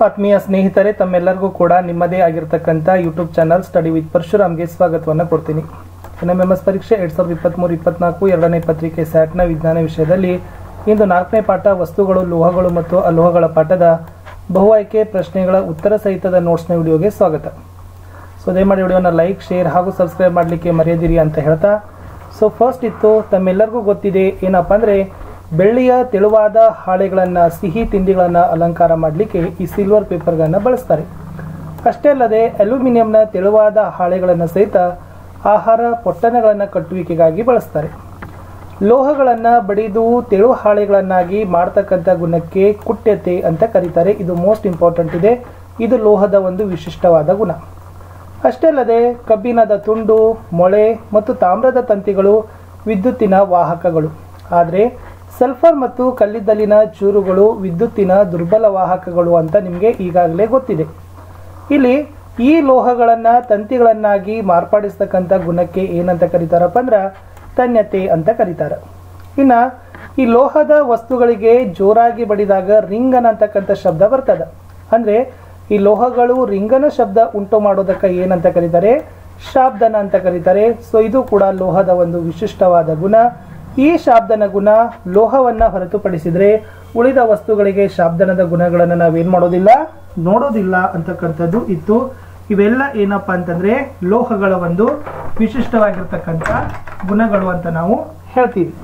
ಆತ್ಮೀಯ ಸ್ನೇಹಿತರೆ ತಮ್ಮೆಲ್ಲರಿಗೂ ಕೂಡ ನಿಮ್ಮದೇ ಆಗಿರ್ತಕ್ಕಂಥ ಯೂಟ್ಯೂಬ್ ಚಾನಲ್ ಸ್ಟಡಿ ವಿತ್ ಪರಶುರಾಮ್ಗೆ ಸ್ವಾಗತವನ್ನು ಕೊಡ್ತೀನಿ ಎನ್ ಎಂ ಎಸ್ ಪರೀಕ್ಷೆ ಎರಡ್ ಸಾವಿರದ ಇಪ್ಪತ್ತ್ಮೂರು ಇಪ್ಪತ್ನಾಲ್ಕು ಎರಡನೇ ಪತ್ರಿಕೆ ಸ್ಯಾಟ್ನ ವಿಜ್ಞಾನ ವಿಷಯದಲ್ಲಿ ಇಂದು ನಾಲ್ಕನೇ ಪಾಠ ವಸ್ತುಗಳು ಲೋಹಗಳು ಮತ್ತು ಅಲೋಹಗಳ ಪಾಠದ ಬಹು ಆಯ್ಕೆ ಪ್ರಶ್ನೆಗಳ ಉತ್ತರ ಸಹಿತದ ನೋಟ್ಸ್ನ ವಿಡಿಯೋಗೆ ಸ್ವಾಗತ ಸೊ ದಯಮಾಡಿ ವಿಡಿಯೋನ ಲೈಕ್ ಶೇರ್ ಹಾಗೂ ಸಬ್ಸ್ಕ್ರೈಬ್ ಮಾಡಲಿಕ್ಕೆ ಮರೆಯದಿರಿ ಅಂತ ಹೇಳ್ತಾ ಸೊ ಫಸ್ಟ್ ಇತ್ತು ತಮ್ಮೆಲ್ಲರಿಗೂ ಗೊತ್ತಿದೆ ಏನಪ್ಪ ಅಂದರೆ ಬೆಳ್ಳಿಯ ತೆಳುವಾದ ಹಾಳೆಗಳನ್ನು ಸಿಹಿ ತಿಂಡಿಗಳನ್ನು ಅಲಂಕಾರ ಮಾಡಲಿಕ್ಕೆ ಈ ಸಿಲ್ವರ್ ಪೇಪರ್ಗಳನ್ನು ಬಳಸ್ತಾರೆ ಅಷ್ಟೇ ಅಲ್ಲದೆ ಅಲ್ಯೂಮಿನಿಯಂನ ತೆಳುವಾದ ಹಾಳೆಗಳನ್ನು ಸಹಿತ ಆಹಾರ ಪೊಟ್ಟಣಗಳನ್ನು ಕಟ್ಟುವಿಕೆಗಾಗಿ ಬಳಸ್ತಾರೆ ಲೋಹಗಳನ್ನು ಬಡಿದು ತೆಳು ಹಾಳೆಗಳನ್ನಾಗಿ ಮಾಡ್ತಕ್ಕಂಥ ಗುಣಕ್ಕೆ ಕುಟ್ಯತೆ ಅಂತ ಕರೀತಾರೆ ಇದು ಮೋಸ್ಟ್ ಇಂಪಾರ್ಟೆಂಟ್ ಇದೆ ಇದು ಲೋಹದ ಒಂದು ವಿಶಿಷ್ಟವಾದ ಗುಣ ಅಷ್ಟೇ ಅಲ್ಲದೆ ಕಬ್ಬಿಣದ ತುಂಡು ಮೊಳೆ ಮತ್ತು ತಾಮ್ರದ ತಂತಿಗಳು ವಿದ್ಯುತ್ತಿನ ವಾಹಕಗಳು ಆದರೆ ಸಲ್ಫರ್ ಮತ್ತು ಕಲ್ಲಿದ್ದಲಿನ ಚೂರುಗಳು ವಿದ್ಯುತ್ತಿನ ದುರ್ಬಲ ವಾಹಕಗಳು ಅಂತ ನಿಮಗೆ ಈಗಾಗಲೇ ಗೊತ್ತಿದೆ ಇಲ್ಲಿ ಈ ಲೋಹಗಳನ್ನ ತಂತಿಗಳನ್ನಾಗಿ ಮಾರ್ಪಡಿಸ್ತಕ್ಕಂಥ ಗುಣಕ್ಕೆ ಏನಂತ ಕರೀತಾರಪ್ಪ ಅಂದ್ರೆ ತನ್ಯತೆ ಅಂತ ಕರೀತಾರೆ ಇನ್ನ ಈ ಲೋಹದ ವಸ್ತುಗಳಿಗೆ ಜೋರಾಗಿ ಬಡಿದಾಗ ರಿಂಗನ್ ಅಂತಕ್ಕಂಥ ಶಬ್ದ ಬರ್ತದ ಅಂದ್ರೆ ಈ ಲೋಹಗಳು ರಿಂಗನ ಶಬ್ದ ಉಂಟು ಮಾಡೋದಕ್ಕೆ ಏನಂತ ಕರೀತಾರೆ ಶಾಬ್ದನ ಅಂತ ಕರೀತಾರೆ ಸೊ ಇದು ಕೂಡ ಲೋಹದ ಒಂದು ವಿಶಿಷ್ಟವಾದ ಗುಣ ಈ ಶಾಬ್ದನ ಗುಣ ಲೋಹವನ್ನ ಹೊರತುಪಡಿಸಿದ್ರೆ ಉಳಿದ ವಸ್ತುಗಳಿಗೆ ಶಾಬ್ದನದ ಗುಣಗಳನ್ನು ನಾವೇನ್ ಮಾಡೋದಿಲ್ಲ ನೋಡೋದಿಲ್ಲ ಅಂತಕ್ಕಂಥದ್ದು ಇತ್ತು ಇವೆಲ್ಲ ಏನಪ್ಪಾ ಅಂತಂದ್ರೆ ಲೋಹಗಳ ಒಂದು ವಿಶಿಷ್ಟವಾಗಿರ್ತಕ್ಕಂಥ ಗುಣಗಳು ಅಂತ ನಾವು ಹೇಳ್ತೀವಿ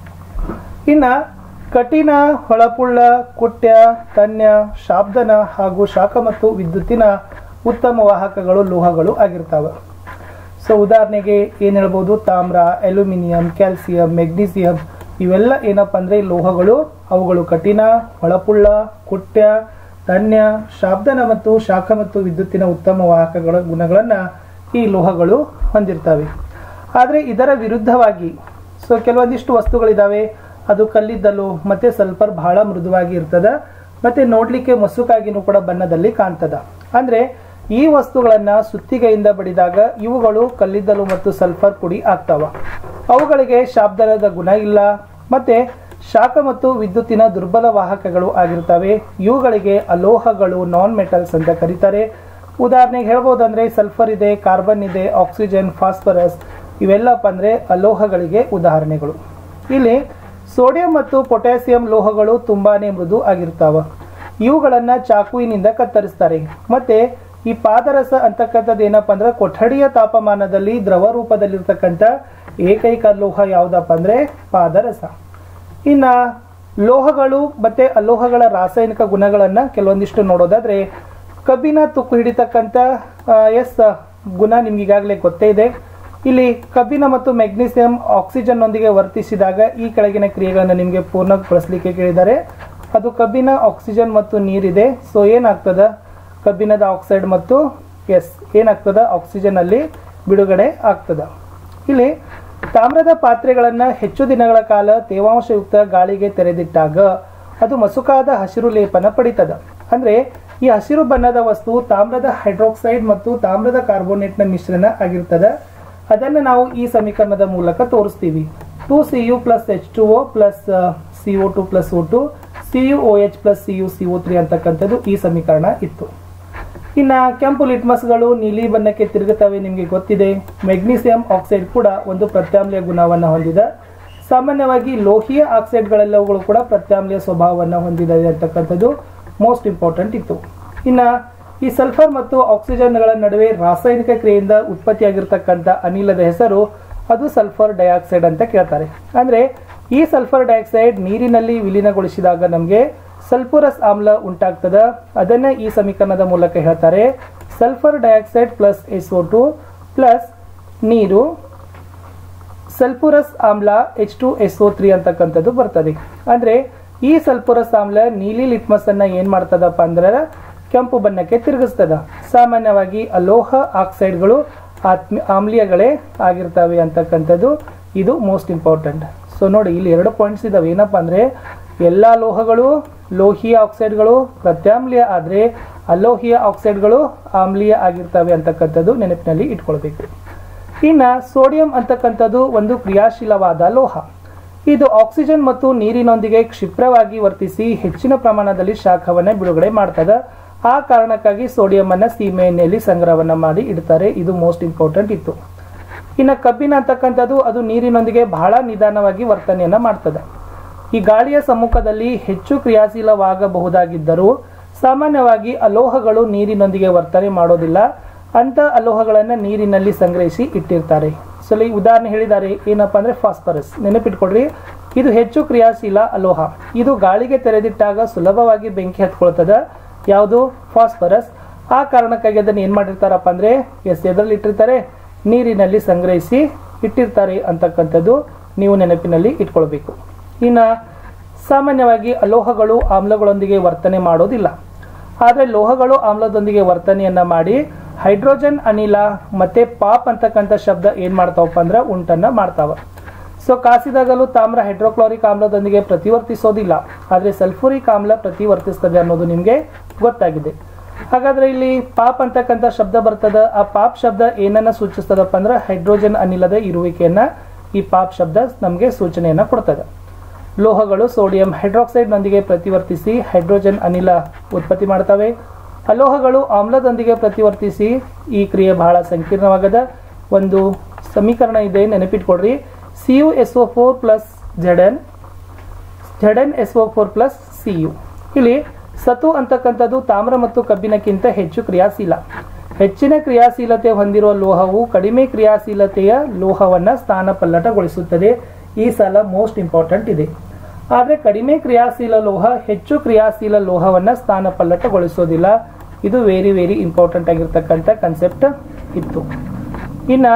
ಇನ್ನ ಕಠಿಣ ಹೊಳಪುಳ್ಳ ಕುಟ್ಯ ತನ್ಯ ಶಾಬ್ದನ ಹಾಗೂ ಶಾಖ ಮತ್ತು ವಿದ್ಯುತ್ತಿನ ಉತ್ತಮ ವಾಹಕಗಳು ಲೋಹಗಳು ಆಗಿರ್ತಾವೆ ಸೊ ಉದಾಹರಣೆಗೆ ಏನು ಹೇಳ್ಬೋದು ತಾಮ್ರ ಅಲ್ಯೂಮಿನಿಯಂ ಕ್ಯಾಲ್ಸಿಯಂ ಮೆಗ್ನೀಸಿಯಂ ಇವೆಲ್ಲ ಏನಪ್ಪ ಅಂದರೆ ಲೋಹಗಳು ಅವುಗಳು ಕಠಿಣ ಹೊಳಪುಳ್ಳ ಕುಟ್ಯ ತನ್ಯ ಶಾಬ್ದನ ಮತ್ತು ಶಾಖ ಮತ್ತು ವಿದ್ಯುತ್ತಿನ ಉತ್ತಮ ವಾಹಕಗಳ ಗುಣಗಳನ್ನು ಈ ಲೋಹಗಳು ಹೊಂದಿರ್ತವೆ ಆದರೆ ಇದರ ವಿರುದ್ಧವಾಗಿ ಸೊ ಕೆಲವೊಂದಿಷ್ಟು ವಸ್ತುಗಳಿದ್ದಾವೆ ಅದು ಕಲ್ಲಿದ್ದಲು ಮತ್ತೆ ಸಲ್ಫರ್ ಬಹಳ ಮೃದುವಾಗಿ ಇರ್ತದ ಮತ್ತೆ ನೋಡ್ಲಿಕ್ಕೆ ಮಸುಕಾಗಿನೂ ಕೂಡ ಬಣ್ಣದಲ್ಲಿ ಕಾಣ್ತದ ಅಂದ್ರೆ ಈ ವಸ್ತುಗಳನ್ನ ಸುತ್ತಿಗೆಯಿಂದ ಬಡಿದಾಗ ಇವುಗಳು ಕಲ್ಲಿದ್ದಲು ಮತ್ತು ಸಲ್ಫರ್ ಪುಡಿ ಆಗ್ತಾವ ಅವುಗಳಿಗೆ ಶಾಬ್ದನದ ಗುಣ ಇಲ್ಲ ಮತ್ತೆ ಶಾಖ ಮತ್ತು ವಿದ್ಯುತ್ತಿನ ದುರ್ಬಲ ವಾಹಕಗಳು ಆಗಿರ್ತವೆ ಇವುಗಳಿಗೆ ಅಲೋಹಗಳು ನಾನ್ ಮೆಟಲ್ಸ್ ಅಂತ ಕರೀತಾರೆ ಉದಾಹರಣೆಗೆ ಹೇಳ್ಬೋದಂದ್ರೆ ಸಲ್ಫರ್ ಇದೆ ಕಾರ್ಬನ್ ಇದೆ ಆಕ್ಸಿಜನ್ ಫಾಸ್ಫರಸ್ ಇವೆಲ್ಲಪ್ಪ ಅಂದ್ರೆ ಅಲೋಹಗಳಿಗೆ ಉದಾಹರಣೆಗಳು ಇಲ್ಲಿ ಸೋಡಿಯಂ ಮತ್ತು ಪೊಟ್ಯಾಸಿಯಂ ಲೋಹಗಳು ತುಂಬಾನೇ ಮೃದು ಆಗಿರ್ತಾವ ಇವುಗಳನ್ನ ಚಾಕುವಿನಿಂದ ಕತ್ತರಿಸ್ತಾರೆ ಮತ್ತೆ ಈ ಪಾದರಸ ಅಂತಕ್ಕಂಥದ್ದು ಏನಪ್ಪಾ ಅಂದ್ರೆ ಕೊಠಡಿಯ ತಾಪಮಾನದಲ್ಲಿ ದ್ರವ ರೂಪದಲ್ಲಿರ್ತಕ್ಕಂಥ ಏಕೈಕ ಲೋಹ ಯಾವ್ದಪ್ಪ ಅಂದ್ರೆ ಪಾದರಸ ಇನ್ನ ಲೋಹಗಳು ಮತ್ತೆ ಅಲೋಹಗಳ ರಾಸಾಯನಿಕ ಗುಣಗಳನ್ನ ಕೆಲವೊಂದಿಷ್ಟು ನೋಡೋದಾದ್ರೆ ಕಬ್ಬಿನ ತುಕ್ಕು ಹಿಡಿತಕ್ಕಂಥ ಎಸ್ ಗುಣ ನಿಮ್ಗೆ ಈಗಾಗಲೇ ಗೊತ್ತೇ ಇದೆ ಇಲ್ಲಿ ಕಬ್ಬಿಣ ಮತ್ತು ಮೆಗ್ನೀಸಿಯಂ ಆಕ್ಸಿಜನ್ ನೊಂದಿಗೆ ವರ್ತಿಸಿದಾಗ ಈ ಕೆಳಗಿನ ಕ್ರಿಯೆಗಳನ್ನು ನಿಮಗೆ ಪೂರ್ಣಗೊಳಿಸಲಿಕ್ಕೆ ಕೇಳಿದ್ದಾರೆ ಅದು ಕಬ್ಬಿಣ ಆಕ್ಸಿಜನ್ ಮತ್ತು ನೀರಿದೆ ಸೊ ಏನಾಗ್ತದ ಕಬ್ಬಿಣದ ಆಕ್ಸೈಡ್ ಮತ್ತು ಎಸ್ ಏನಾಗ್ತದ ಆಕ್ಸಿಜನ್ ಅಲ್ಲಿ ಬಿಡುಗಡೆ ಆಗ್ತದ ಇಲ್ಲಿ ತಾಮ್ರದ ಪಾತ್ರೆಗಳನ್ನ ಹೆಚ್ಚು ದಿನಗಳ ಕಾಲ ತೇವಾಂಶಯುಕ್ತ ಗಾಳಿಗೆ ತೆರೆದಿಟ್ಟಾಗ ಅದು ಮಸುಕಾದ ಹಸಿರು ಲೇಪನ ಪಡಿತದ ಅಂದ್ರೆ ಈ ಹಸಿರು ಬಣ್ಣದ ವಸ್ತು ತಾಮ್ರದ ಹೈಡ್ರೋಕ್ಸೈಡ್ ಮತ್ತು ತಾಮ್ರದ ಕಾರ್ಬೋನೇಟ್ನ ಮಿಶ್ರಣ ಆಗಿರ್ತದ ಅದನ್ನು ನಾವು ಈ ಸಮೀಕರಣದ ಮೂಲಕ ತೋರಿಸ್ತೀವಿ two C U plus H two O plus C O two plus O two C U O H plus C U C O three ಅಂತಕ್ಕಂಥದ್ದು ಈ ಸಮೀಕರಣ ಇತ್ತು ಇನ್ನ ಕೆಂಪು ಲಿಟ್ಮಸ್ಗಳು ನೀಲಿ ಬಣ್ಣಕ್ಕೆ ತಿರುಗುತ್ತವೆ ನಿಮಗೆ ಗೊತ್ತಿದೆ ಮೆಗ್ನೀಸಿಯಂ ಆಕ್ಸೈಡ್ ಕೂಡ ಒಂದು ಪ್ರತ್ಯಾಮ್ಲೀಯ ಗುಣವನ್ನು ಹೊಂದಿದೆ ಸಾಮಾನ್ಯವಾಗಿ ಲೋಹೀಯ ಆಕ್ಸೈಡ್ಗಳೆಲ್ಲವುಗಳು ಕೂಡ ಪ್ರತ್ಯಾಮ್ಲೀಯ ಸ್ವಭಾವವನ್ನು ಹೊಂದಿದೆ ಅಂತಕ್ಕಂಥದ್ದು ಮೋಸ್ಟ್ ಇಂಪಾರ್ಟೆಂಟ್ ಇತ್ತು ಇನ್ನ ಈ ಸಲ್ಫರ್ ಮತ್ತು ಆಕ್ಸಿಜನ್ಗಳ ನಡುವೆ ರಾಸಾಯನಿಕ ಕ್ರಿಯೆಯಿಂದ ಉತ್ಪತ್ತಿಯಾಗಿರ್ತಕ್ಕಂಥ ಅನಿಲದ ಹೆಸರು ಅದು ಸಲ್ಫರ್ ಡೈಆಕ್ಸೈಡ್ ಅಂತ ಕೇಳ್ತಾರೆ ಅಂದ್ರೆ ಈ ಸಲ್ಫರ್ ಡೈಆಕ್ಸೈಡ್ ನೀರಿನಲ್ಲಿ ವಿಲೀನಗೊಳಿಸಿದಾಗ ನಮಗೆ ಸಲ್ಫುರಸ್ ಆಮ್ಲ ಉಂಟಾಗ್ತದ ಅದನ್ನೇ ಈ ಸಮೀಕರಣದ ಮೂಲಕ ಹೇಳ್ತಾರೆ sulphur dioxide plus S O two plus ನೀರು ಸಲ್ಫುರಸ್ ಆಮ್ಲ H two S O three ಅಂತಕ್ಕಂಥದ್ದು ಬರ್ತದೆ ಅಂದ್ರೆ ಈ ಸಲ್ಫುರಸ್ ಆಮ್ಲ ನೀಲಿ ಲಿಟ್ಮಸ್ ಅನ್ನ ಏನ್ ಮಾಡ್ತದಪ್ಪ ಅಂದ್ರೆ ಕೆಂಪು ಬಣ್ಣಕ್ಕೆ ತಿರುಗಿಸ್ತದ ಸಾಮಾನ್ಯವಾಗಿ ಅಲೋಹ ಆಕ್ಸೈಡ್ಗಳು ಆತ್ಮ ಆಮ್ಲೀಯಗಳೇ ಆಗಿರ್ತವೆ ಅಂತಕ್ಕಂಥದ್ದು ಇದು ಮೋಸ್ಟ್ ಇಂಪಾರ್ಟೆಂಟ್ ಸೊ ನೋಡಿ ಇಲ್ಲಿ ಎರಡು ಪಾಯಿಂಟ್ಸ್ ಇದಾವೆ ಏನಪ್ಪ ಅಂದ್ರೆ ಎಲ್ಲಾ ಲೋಹಗಳು ಲೋಹೀಯ ಆಕ್ಸೈಡ್ಗಳು ಪ್ರತ್ಯಾಮ್ಲೀಯ ಆದ್ರೆ ಅಲೋಹೀಯ ಆಕ್ಸೈಡ್ಗಳು ಆಮ್ಲೀಯ ಆಗಿರ್ತವೆ ಅಂತಕ್ಕಂಥದ್ದು ನೆನಪಿನಲ್ಲಿ ಇಟ್ಕೊಳ್ಬೇಕು ಇನ್ನ ಸೋಡಿಯಂ ಅಂತಕ್ಕಂಥದ್ದು ಒಂದು ಕ್ರಿಯಾಶೀಲವಾದ ಲೋಹ ಇದು ಆಕ್ಸಿಜನ್ ಮತ್ತು ನೀರಿನೊಂದಿಗೆ ಕ್ಷಿಪ್ರವಾಗಿ ವರ್ತಿಸಿ ಹೆಚ್ಚಿನ ಪ್ರಮಾಣದಲ್ಲಿ ಶಾಖವನ್ನು ಬಿಡುಗಡೆ ಮಾಡ್ತದೆ ಆ ಕಾರಣಕ್ಕಾಗಿ ಸೋಡಿಯಂ ಅನ್ನ ಸೀಮೆ ಎಣ್ಣೆಯಲ್ಲಿ ಸಂಗ್ರಹವನ್ನ ಮಾಡಿ ಇಡ್ತಾರೆ ಇದು ಮೋಸ್ಟ್ ಇಂಪಾರ್ಟೆಂಟ್ ಇತ್ತು ಇನ್ನು ಕಬ್ಬಿನ ಅಂತಕ್ಕಂಥದ್ದು ಅದು ನೀರಿನೊಂದಿಗೆ ಬಹಳ ನಿಧಾನವಾಗಿ ವರ್ತನೆಯನ್ನ ಮಾಡ್ತದೆ ಈ ಗಾಳಿಯ ಸಮ್ಮುಖದಲ್ಲಿ ಹೆಚ್ಚು ಕ್ರಿಯಾಶೀಲವಾಗಬಹುದಾಗಿದ್ದರೂ ಸಾಮಾನ್ಯವಾಗಿ ಅಲೋಹಗಳು ನೀರಿನೊಂದಿಗೆ ವರ್ತನೆ ಮಾಡೋದಿಲ್ಲ ಅಂತ ಅಲೋಹಗಳನ್ನ ನೀರಿನಲ್ಲಿ ಸಂಗ್ರಹಿಸಿ ಇಟ್ಟಿರ್ತಾರೆ ಸೊ ಇಲ್ಲಿ ಉದಾಹರಣೆ ಹೇಳಿದ್ದಾರೆ ಏನಪ್ಪಾ ಅಂದ್ರೆ ಫಾಸ್ಫರಸ್ ನೆನಪಿಟ್ಕೊಡ್ರಿ ಇದು ಹೆಚ್ಚು ಕ್ರಿಯಾಶೀಲ ಅಲೋಹ ಇದು ಗಾಳಿಗೆ ತೆರೆದಿಟ್ಟಾಗ ಸುಲಭವಾಗಿ ಬೆಂಕಿ ಹತ್ಕೊಳ್ತದ ಯಾವುದು ಫಾಸ್ಫರಸ್ ಆ ಕಾರಣಕ್ಕಾಗಿ ಅದನ್ನು ಏನ್ ಮಾಡಿರ್ತಾರಪ್ಪ ಅಂದ್ರೆ ಎಸ್ ಎದ್ರಲ್ಲಿ ಇಟ್ಟಿರ್ತಾರೆ ನೀರಿನಲ್ಲಿ ಸಂಗ್ರಹಿಸಿ ಇಟ್ಟಿರ್ತಾರೆ ಅಂತಕ್ಕಂಥದ್ದು ನೀವು ನೆನಪಿನಲ್ಲಿ ಇಟ್ಕೊಳ್ಬೇಕು ಇನ್ನ ಸಾಮಾನ್ಯವಾಗಿ ಅಲೋಹಗಳು ಆಮ್ಲಗಳೊಂದಿಗೆ ವರ್ತನೆ ಮಾಡೋದಿಲ್ಲ ಆದರೆ ಲೋಹಗಳು ಆಮ್ಲದೊಂದಿಗೆ ವರ್ತನೆಯನ್ನ ಮಾಡಿ ಹೈಡ್ರೋಜನ್ ಅನಿಲ ಮತ್ತೆ ಪಾಪ್ ಅಂತಕ್ಕಂಥ ಶಬ್ದ ಏನ್ ಮಾಡ್ತಾವಪ್ಪ ಅಂದ್ರೆ ಉಂಟನ್ನ ಮಾಡ್ತಾವ ಸೊ ಕಾಸಿದಾಗಲೂ ತಾಮ್ರ ಹೈಡ್ರೋಕ್ಲೋರಿಕ್ ಆಮ್ಲದೊಂದಿಗೆ ಪ್ರತಿವರ್ತಿಸೋದಿಲ್ಲ ಆದರೆ ಸಲ್ಫೂರಿಕ್ ಆಮ್ಲ ಪ್ರತಿವರ್ತಿಸ್ತದೆ ಅನ್ನೋದು ನಿಮಗೆ ಗೊತ್ತಾಗಿದೆ ಹಾಗಾದ್ರೆ ಇಲ್ಲಿ ಪಾಪ್ ಅಂತಕ್ಕಂಥ ಶಬ್ದ ಬರ್ತದ ಆ ಪಾಪ್ ಶಬ್ದ ಏನನ್ನ ಸೂಚಿಸ್ತದಪ್ಪ ಅಂದ್ರೆ ಹೈಡ್ರೋಜನ್ ಅನಿಲದ ಇರುವಿಕೆಯನ್ನ ಈ ಪಾಪ್ ಶಬ್ದ ನಮಗೆ ಸೂಚನೆಯನ್ನ ಕೊಡ್ತದೆ ಲೋಹಗಳು ಸೋಡಿಯಂ ಹೈಡ್ರಾಕ್ಸೈಡ್ ನೊಂದಿಗೆ ಪ್ರತಿವರ್ತಿಸಿ ಹೈಡ್ರೋಜನ್ ಅನಿಲ ಉತ್ಪತ್ತಿ ಮಾಡ್ತವೆ ಅಲೋಹಗಳು ಆಮ್ಲದೊಂದಿಗೆ ಪ್ರತಿವರ್ತಿಸಿ ಈ ಕ್ರಿಯೆ ಬಹಳ ಸಂಕೀರ್ಣವಾಗದ ಒಂದು ಸಮೀಕರಣ ಇದೆ ನೆನಪಿಟ್ಕೊಡ್ರಿ C U S O four plus Z N Z N S O four plus C U ಇಲ್ಲಿ ಸತು ಅಂತಕ್ಕಂಥದ್ದು ತಾಮ್ರ ಮತ್ತು ಕಬ್ಬಿಣಕ್ಕಿಂತ ಹೆಚ್ಚು ಕ್ರಿಯಾಶೀಲ ಹೆಚ್ಚಿನ ಕ್ರಿಯಾಶೀಲತೆ ಹೊಂದಿರುವ ಲೋಹವು ಕಡಿಮೆ ಕ್ರಿಯಾಶೀಲತೆಯ ಲೋಹವನ್ನ ಸ್ಥಾನಪಲ್ಲಟಗೊಳಿಸುತ್ತದೆ ಈ ಸಲ ಮೋಸ್ಟ್ ಇಂಪಾರ್ಟೆಂಟ್ ಇದೆ ಆದರೆ ಕಡಿಮೆ ಕ್ರಿಯಾಶೀಲ ಲೋಹ ಹೆಚ್ಚು ಕ್ರಿಯಾಶೀಲ ಲೋಹವನ್ನ ಸ್ಥಾನಪಲ್ಲಟಗೊಳಿಸೋದಿಲ್ಲ ಇದು ವೆರಿ ವೆರಿ ಇಂಪಾರ್ಟೆಂಟ್ ಆಗಿರ್ತಕ್ಕಂಥ ಕನ್ಸೆಪ್ಟ್ ಇತ್ತು ಇನ್ನ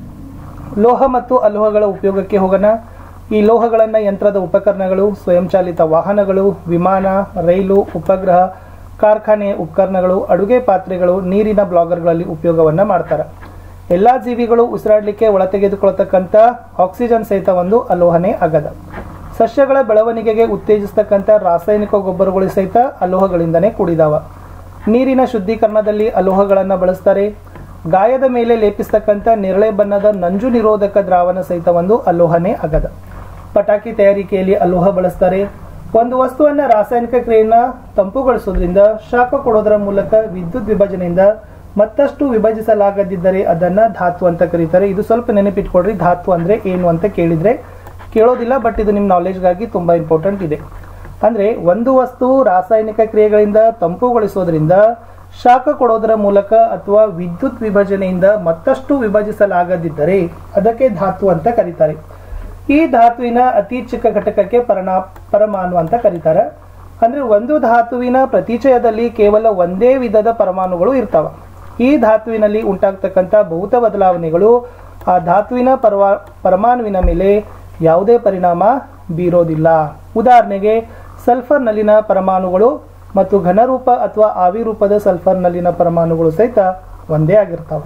ಲೋಹ ಮತ್ತು ಅಲೋಹಗಳ ಉಪಯೋಗಕ್ಕೆ ಹೋಗೋಣ ಈ ಲೋಹಗಳನ್ನ ಯಂತ್ರದ ಉಪಕರಣಗಳು ಸ್ವಯಂಚಾಲಿತ ವಾಹನಗಳು ವಿಮಾನ ರೈಲು ಉಪಗ್ರಹ ಕಾರ್ಖಾನೆ ಉಪಕರಣಗಳು ಅಡುಗೆ ಪಾತ್ರೆಗಳು ನೀರಿನ ಬ್ಲಾಗರ್ಗಳಲ್ಲಿ ಉಪಯೋಗವನ್ನ ಮಾಡ್ತಾರೆ ಎಲ್ಲಾ ಜೀವಿಗಳು ಉಸಿರಾಡಲಿಕ್ಕೆ ಒಳ ತೆಗೆದುಕೊಳ್ತಕ್ಕಂಥ ಆಕ್ಸಿಜನ್ ಸಹಿತ ಒಂದು ಅಲೋಹನೆ ಆಗದ ಸಸ್ಯಗಳ ಬೆಳವಣಿಗೆಗೆ ಉತ್ತೇಜಿಸ್ತಕ್ಕಂಥ ರಾಸಾಯನಿಕ ಗೊಬ್ಬರಗಳು ಸಹಿತ ಅಲೋಹಗಳಿಂದನೇ ಕೂಡಿದಾವ ನೀರಿನ ಶುದ್ಧೀಕರಣದಲ್ಲಿ ಅಲೋಹಗಳನ್ನು ಬಳಸ್ತಾರೆ ಗಾಯದ ಮೇಲೆ ಲೇಪಿಸ್ತಕ್ಕಂಥ ನೇರಳೆ ಬಣ್ಣದ ನಂಜು ನಿರೋಧಕ ದ್ರಾವಣ ಸಹಿತ ಒಂದು ಅಲೋಹನೆ ಆಗದ ಪಟಾಕಿ ತಯಾರಿಕೆಯಲ್ಲಿ ಅಲೋಹ ಬಳಸ್ತಾರೆ ಒಂದು ವಸ್ತುವನ್ನ ರಾಸಾಯನಿಕ ಕ್ರಿಯೆಯನ್ನ ತಂಪುಗೊಳಿಸೋದ್ರಿಂದ ಶಾಖ ಕೊಡೋದರ ಮೂಲಕ ವಿದ್ಯುತ್ ವಿಭಜನೆಯಿಂದ ಮತ್ತಷ್ಟು ವಿಭಜಿಸಲಾಗದಿದ್ದರೆ ಅದನ್ನ ಧಾತು ಅಂತ ಕರೀತಾರೆ ಇದು ಸ್ವಲ್ಪ ನೆನಪಿಟ್ಕೊಡ್ರಿ ಧಾತು ಅಂದ್ರೆ ಏನು ಅಂತ ಕೇಳಿದ್ರೆ ಕೇಳೋದಿಲ್ಲ ಬಟ್ ಇದು ನಿಮ್ಮ ನಾಲೆಜ್ಗಾಗಿ ತುಂಬಾ ಇಂಪಾರ್ಟೆಂಟ್ ಇದೆ ಅಂದ್ರೆ ಒಂದು ವಸ್ತು ರಾಸಾಯನಿಕ ಕ್ರಿಯೆಗಳಿಂದ ತಂಪುಗೊಳಿಸೋದ್ರಿಂದ ಶಾಖ ಕೊಡೋದರ ಮೂಲಕ ಅಥವಾ ವಿದ್ಯುತ್ ವಿಭಜನೆಯಿಂದ ಮತ್ತಷ್ಟು ವಿಭಜಿಸಲಾಗದಿದ್ದರೆ ಅದಕ್ಕೆ ಧಾತು ಅಂತ ಕರೀತಾರೆ ಈ ಧಾತುವಿನ ಅತಿ ಚಿಕ್ಕ ಘಟಕಕ್ಕೆ ಪರಣಾ ಪರಮಾಣು ಅಂತ ಕರೀತಾರೆ ಅಂದ್ರೆ ಒಂದು ಧಾತುವಿನ ಪ್ರತಿಚಯದಲ್ಲಿ ಕೇವಲ ಒಂದೇ ವಿಧದ ಪರಮಾಣುಗಳು ಇರ್ತಾವ ಈ ಧಾತುವಿನಲ್ಲಿ ಉಂಟಾಗ್ತಕ್ಕಂಥ ಭೌತ ಬದಲಾವಣೆಗಳು ಆ ಧಾತುವಿನ ಪರವಾ ಪರಮಾಣುವಿನ ಮೇಲೆ ಯಾವುದೇ ಪರಿಣಾಮ ಬೀರೋದಿಲ್ಲ ಉದಾಹರಣೆಗೆ ಸಲ್ಫರ್ನಲ್ಲಿನ ಪರಮಾಣುಗಳು ಮತ್ತು ಘನರೂಪ ಅಥವಾ ಆವಿರೂಪದ ಸಲ್ಫರ್ನಲ್ಲಿನ ಪರಮಾಣುಗಳು ಸಹಿತ ಒಂದೇ ಆಗಿರ್ತವೆ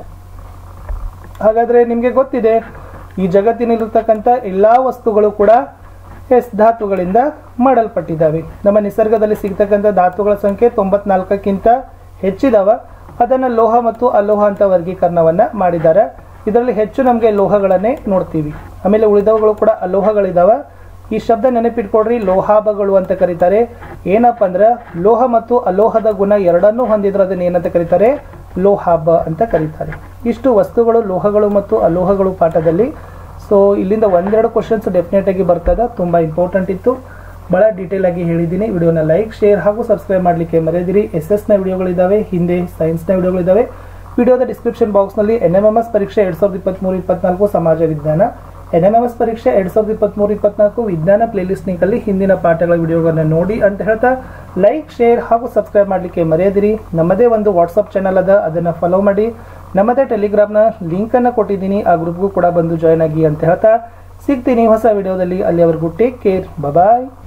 ಹಾಗಾದ್ರೆ ನಿಮಗೆ ಗೊತ್ತಿದೆ ಈ ಜಗತ್ತಿನಲ್ಲಿರ್ತಕ್ಕಂಥ ಎಲ್ಲಾ ವಸ್ತುಗಳು ಕೂಡ ಎಸ್ ಧಾತುಗಳಿಂದ ಮಾಡಲ್ಪಟ್ಟಿದ್ದಾವೆ ನಮ್ಮ ನಿಸರ್ಗದಲ್ಲಿ ಸಿಗ್ತಕ್ಕಂಥ ಧಾತುಗಳ ಸಂಖ್ಯೆ ತೊಂಬತ್ನಾಲ್ಕಕ್ಕಿಂತ ಹೆಚ್ಚಿದಾವ ಅದನ್ನ ಲೋಹ ಮತ್ತು ಅಲೋಹ ಅಂತ ವರ್ಗೀಕರಣವನ್ನ ಮಾಡಿದ್ದಾರೆ ಇದರಲ್ಲಿ ಹೆಚ್ಚು ನಮಗೆ ಲೋಹಗಳನ್ನೇ ನೋಡ್ತೀವಿ ಆಮೇಲೆ ಉಳಿದವುಗಳು ಕೂಡ ಅಲೋಹಗಳಿದಾವ ಈ ಶಬ್ದ ನೆನಪಿಟ್ಕೊಡ್ರಿ ಲೋಹಾಭಗಳು ಅಂತ ಕರೀತಾರೆ ಏನಪ್ಪ ಅಂದ್ರೆ ಲೋಹ ಮತ್ತು ಅಲೋಹದ ಗುಣ ಎರಡನ್ನೂ ಹೊಂದಿದ್ರೆ ಅದನ್ನ ಏನಂತ ಕರೀತಾರೆ ಲೋಹಾಬ ಅಂತ ಕರೀತಾರೆ ಇಷ್ಟು ವಸ್ತುಗಳು ಲೋಹಗಳು ಮತ್ತು ಅಲೋಹಗಳು ಪಾಠದಲ್ಲಿ ಸೊ ಇಲ್ಲಿಂದ ಒಂದೆರಡು ಕ್ವಶನ್ಸ್ ಡೆಫಿನೆಟ್ ಆಗಿ ಬರ್ತದ ತುಂಬಾ ಇಂಪಾರ್ಟೆಂಟ್ ಇತ್ತು ಬಹಳ ಡೀಟೇಲ್ ಆಗಿ ಹೇಳಿದ್ದೀನಿ ವಿಡಿಯೋನ ಲೈಕ್ ಶೇರ್ ಹಾಗೂ ಸಬ್ಸ್ಕ್ರೈಬ್ ಮಾಡಲಿಕ್ಕೆ ಮರೆಯದಿರಿ ಎಸ್ ಎಸ್ ನ ವಿಡಿಯೋಗಳಿದ್ದಾವೆ ಹಿಂದೆ ಸೈನ್ಸ್ ನ ವಿಡಿಯೋಗಳಿದ್ದಾವೆ ವಿಡಿಯೋದ ಡಿಸ್ಕ್ರಿಪ್ಷನ್ ಬಾಕ್ಸ್ ನಲ್ಲಿ ಎನ್ ಎಂ ಎಂ ಎಸ್ ಪರೀಕ್ಷೆ ಎರಡ್ ಸಾವಿರದ ಇಪ್ಪತ್ಮೂರು ಇಪ್ಪತ್ನಾಲ್ಕು ಸಮಾಜ ವಿಜ್ಞಾನ ಎನ್ ಎಂ ಎಂ ಎಸ್ ಪರೀಕ್ಷೆ ಎರಡ್ ಸಾವಿರದ ಇಪ್ಪತ್ಮೂರು ಇಪ್ಪತ್ನಾಲ್ಕು ವಿಜ್ಞಾನ ಪ್ಲೇಲಿಸ್ಟ್ ಲಿಂಕ್ ಅಲ್ಲಿ ಹಿಂದಿನ ಪಾಠಗಳ ವಿಡಿಯೋಗಳನ್ನ ನೋಡಿ ಅಂತ ಹೇಳ್ತಾ ಲೈಕ್ ಶೇರ್ ಹಾಗೂ ಸಬ್ಸ್ಕ್ರೈಬ್ ಮಾಡಲಿಕ್ಕೆ ಮರೆಯದಿರಿ ನಮ್ಮದೇ ಒಂದು ವಾಟ್ಸ್ಆಪ್ ಚಾನಲ್ ಅದ ಅದನ್ನ ಫಾಲೋ ಮಾಡಿ ನಮ್ಮದೇ ಟೆಲಿಗ್ರಾಮ್ನ ಲಿಂಕ್ ಅನ್ನ ಕೊಟ್ಟಿದ್ದೀನಿ ಆ ಗ್ರೂಪ್ಗೂ ಕೂಡ ಬಂದು ಜಾಯ್ನ್ ಆಗಿ ಅಂತ ಹೇಳ್ತಾ ಸಿಗ್ತೀನಿ ಹೊಸ ವಿಡಿಯೋದಲ್ಲಿ ಅಲ್ಲಿವರೆಗೂ ಟೇಕ್ ಕೇರ್ ಬಾಯ್